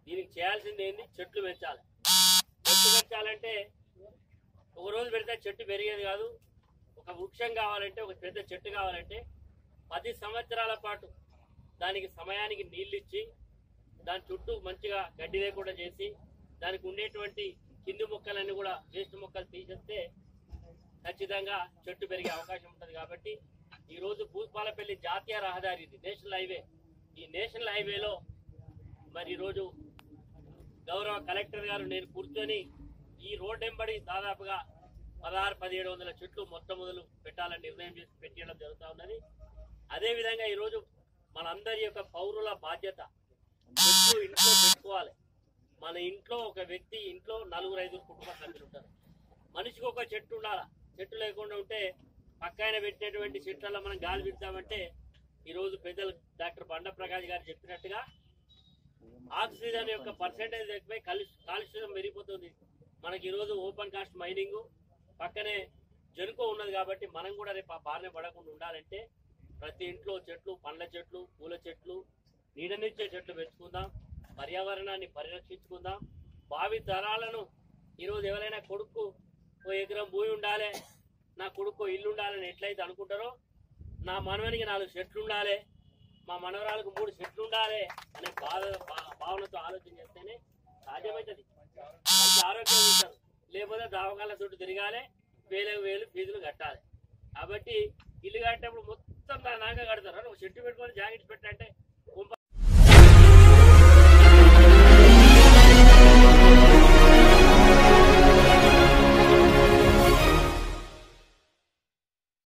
దీనికి చేయాల్సింది ఏంది చెట్లు పెంచాలి చెట్లు పెంచాలంటే ఒక రోజు పెడితే చెట్టు పెరిగేది కాదు ఒక వృక్షం కావాలంటే ఒక పెద్ద చెట్టు కావాలంటే పది సంవత్సరాల పాటు దానికి సమయానికి నీళ్ళు ఇచ్చి దాని చుట్టూ మంచిగా గడ్డి లేకుండా చేసి దానికి ఉండేటువంటి కింది మొక్కలన్నీ కూడా వేస్ట్ మొక్కలు తీసేస్తే ఖచ్చితంగా చెట్టు పెరిగే అవకాశం ఉంటుంది కాబట్టి ఈ రోజు భూపాలపల్లి జాతీయ రహదారి ఇది నేషనల్ హైవే ఈ నేషనల్ హైవేలో మరి ఈరోజు గౌరవ కలెక్టర్ గారు నేను కూర్చొని ఈ రోడ్ వెంబడి దాదాపుగా పదహారు పదిహేడు వందల చెట్లు మొత్తం మొదలు పెట్టాలని నిర్ణయం చేసి పెట్టడం జరుగుతూ ఉన్నది అదేవిధంగా ఈరోజు మనందరి యొక్క పౌరుల బాధ్యత చెట్లు ఇంట్లో పెట్టుకోవాలి మన ఇంట్లో ఒక వ్యక్తి ఇంట్లో నలుగురు ఐదుగురు కుటుంబ సభ్యులు ఉంటారు మనిషికి ఒక చెట్టు ఉండాలి చెట్టు లేకుండా ఉంటే పక్కన పెట్టినటువంటి చెట్లలో మనం గాలి పెడతామంటే ఈరోజు పెద్దలు డాక్టర్ బండ ప్రకాష్ గారు చెప్పినట్టుగా ఆక్సిజన్ యొక్క పర్సెంటేజ్ ఎక్కువై కాలుష్య కాలుష్యం పెరిగిపోతుంది మనకి ఈరోజు ఓపెన్ కాస్ట్ మైనింగ్ పక్కనే జనుకో ఉన్నది కాబట్టి మనం కూడా రేపు ఆ బారిన పడకుండా ఉండాలంటే ప్రతి ఇంట్లో చెట్లు పండ్ల చెట్లు పూల చెట్లు నీడనిచ్చే చెట్లు పెంచుకుందాం పర్యావరణాన్ని పరిరక్షించుకుందాం భావి తరాలను ఈరోజు ఎవరైనా కొడుకు ఓ ఎకరం భూమి ఉండాలి నా కొడుకు ఇల్లు ఉండాలని ఎట్లయితే అనుకుంటారో నా మనవనికి నాలుగు చెట్లు ఉండాలి మా మనవరాలకు మూడు చెట్లు ఉండాలి అనే బాధ భా- భావనతో ఆలోచన చేస్తేనే సాధ్యమవుతుంది మంచి ఆరోగ్యం ఉంటారు లేకపోతే దావకాల చుట్టూ తిరగాలి వేలకు వేలు ఫీజులు కట్టాలి కాబట్టి ఇల్లు కట్టేటప్పుడు మొత్తం నా నాగా కడతారు నువ్వు చెట్టు పెట్టుకొని జాకెట్ పెట్టంటే